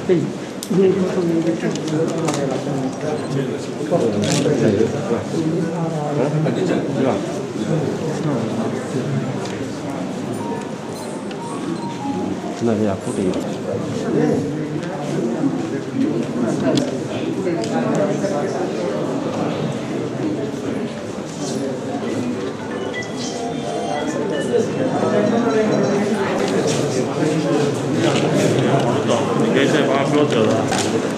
나 약국이 你可以再把它标走了。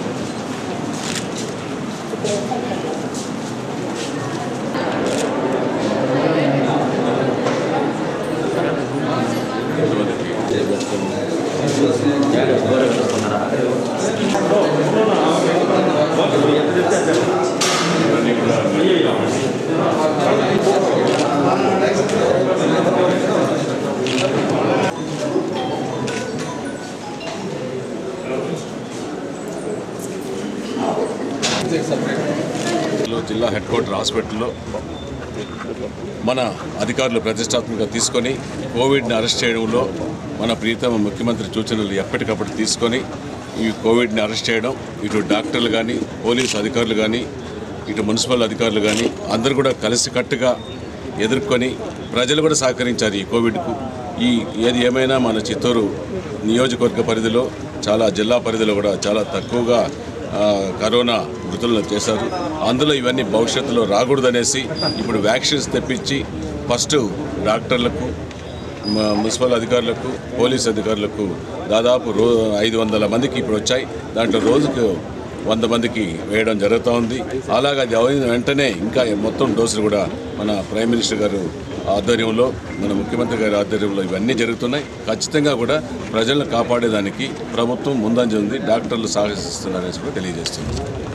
లో జిల్లా head quarter హాస్పిటల్లో మన అధికారులు ప్రతిష్టాత్మకంగా తీసుకొని కోవిడ్ని అరెస్ట్ చేయడంలో మన ప్రీతమ ముఖ్యమంత్రి సూచనలు ఎప్పటికప్పుడు తీసుకొని ఈ కోవిడ్ని అరెస్ట్ చేయడం ఇటు డాక్టర్లు కానీ పోలీసు అధికారులు కానీ ఇటు మున్సిపల్ అధికారులు కానీ అందరూ కూడా కలిసికట్టుగా ఎదుర్కొని ప్రజలు కూడా సహకరించారు ఈ కోవిడ్కు ఈ ఏది ఏమైనా మన చిత్తూరు నియోజకవర్గ పరిధిలో చాలా జిల్లా పరిధిలో కూడా చాలా తక్కువగా ఆ, కరోనా మృతులను చేశారు అందులో ఇవన్నీ భవిష్యత్తులో రాకూడదనేసి ఇప్పుడు వ్యాక్సిన్స్ తెప్పించి ఫస్ట్ డాక్టర్లకు మ- మున్సిపల్ అధికారులకు పోలీస్ అధికారులకు దాదాపు రో ఐదు వందల మందికి ఇప్పుడు వచ్చాయి దాంట్లో రోజుకు వంద మందికి వేయడం జరుగుతూ ఉంది అలాగే అది అయిన వెంటనే ఇంకా మొత్తం డోసులు కూడా మన ప్రైమ్ మినిస్టర్ గారు ఆధ్వర్యంలో మన ముఖ్యమంత్రి గారి ఆధ్వర్యంలో ఇవన్నీ జరుగుతున్నాయి ఖచ్చితంగా కూడా ప్రజలను కాపాడేదానికి ప్రభుత్వం ముందంజ ఉంది డాక్టర్లు సాహసిస్తున్నారని కూడా తెలియజేస్తుంది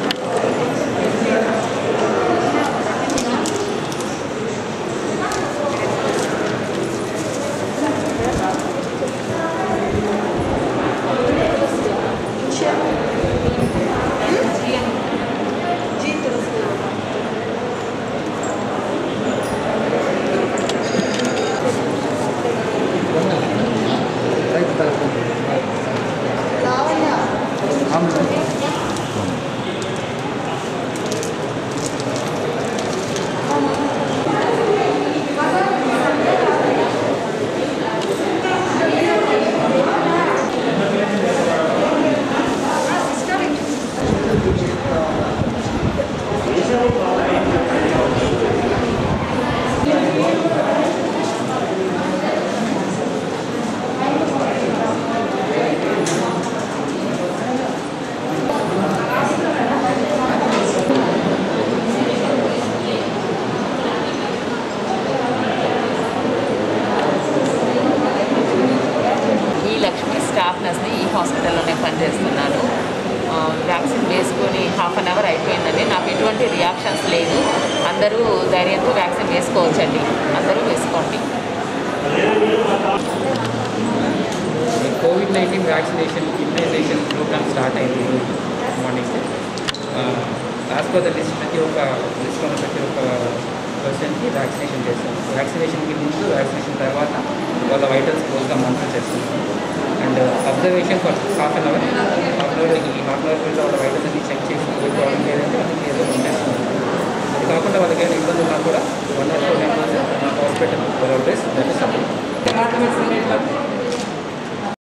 ఈ లక్ష్మి స్టాఫ్ నర్స్ని ఈ హాస్పిటల్లోనే పనిచేస్తున్నాను ఆ, వ్యాక్సిన్ వేసుకొని హాఫ్ అన్ అవర్ అయిపోయిందండి నాకు ఎటువంటి రియాక్షన్స్ లేదు అందరూ ధైర్యంతో వ్యాక్సిన్ వేసుకోవచ్చండి అందరూ వేసుకోండి Covid nineteen vaccination immunisation programme start అయింది ఈరోజు morning as per the list ప్రతి ఒక్క లిస్ట్ ఉన్న ప్రతి ఒక్క పర్సన్కి వ్యాక్సినేషన్ చేస్తాం వ్యాక్సినేషన్కి ముందు వ్యాక్సినేషన్ తర్వాత వాళ్ళ వైటల్స్ క్లోజ్గా మానిటర్ చేస్తున్నాం and observation for half an hour half an hour ఈ హాఫ్ అన్ అవర్ వాళ్ళ వైటల్స్ అన్ని చెక్ చేసి ఏ ప్రాబ్లం లేదంటే వాళ్ళకి ఏదో ఉంటేస్తున్నాం అది కాకుండా వాళ్ళకి ఏమైనా ఇబ్బంది ఉన్నా కూడా one or four members hospital for address that is support